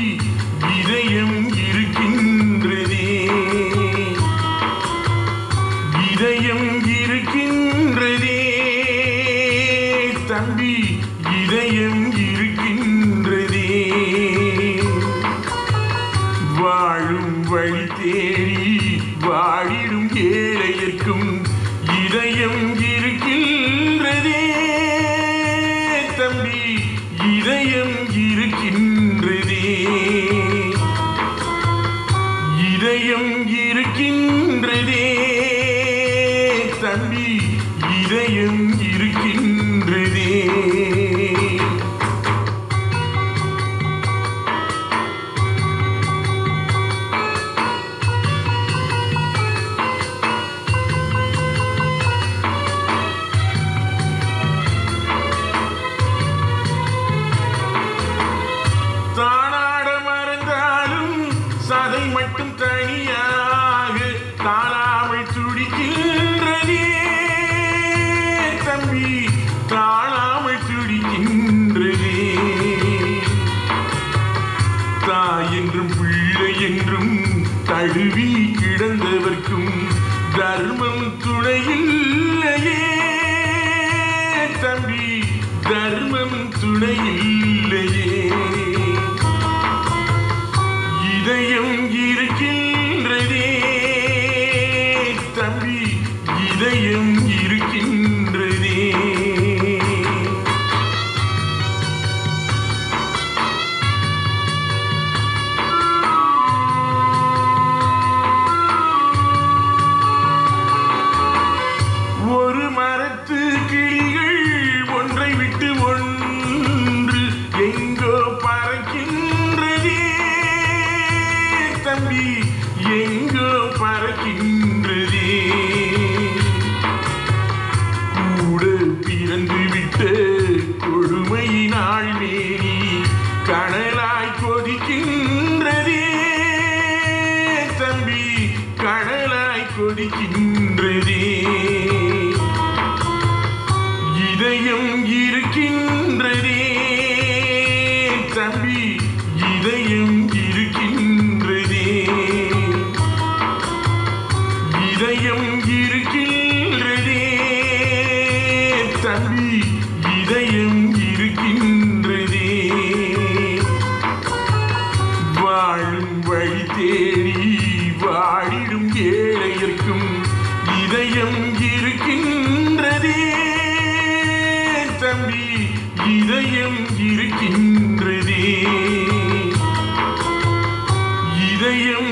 இதயம் இருக்கின்றதே இதயம் இருக்கின்றதே தம்பி இதயம் இருக்கின்றதே வாழும் வழி தேடி வாழிடும் ஏழையர்க்கும் இதயம் இருக்கின்றதே தம்பி இதயம் இருக்கின்றதே இதயம் இருக்கின்றதே தம்பி இதயம் இருக்கின்றதே தானாட மறந்தாலும் சதை மட்டும் தனியாக தாழாமல் துடிக்கின்றதே தம்பி தாழாமல் துடிக்கின்றதே தாய் என்றும் பிள்ளை என்றும் தழுவி கிடந்தவர்க்கும் தர்மம் துணையில்லையே தம்பி தர்மம் துணையில்லையே இதயம் இருக்கின்றதே தம்பி இதயம் இருக்கின்றதே ஒரு மரத்து கிளிகள் ஒன்றை விட்டு ஒன்று எங்கோ பறக்கின்றதே தம்பி எங்கோ பறக்கின்றதே கூட பிறந்து விட்ட கொடுமையினால் மேனி கனலாய் கொதிக்கின்றதே தம்பி கனலாய் கொதிக்கின்றதே இதயம் இருக்கின்றதே தம்பி இதயம் இருக்கின்றதே இதயம் இருக்கின்றதே தம்பி இதயம் இருக்கின்றதே வாழும் வழி தேடி வாழிடும் ஏழையர்க்கும் இதயம் இருக்கின்றதே தம்பி இதயம் இருக்கின்றதே இதயம்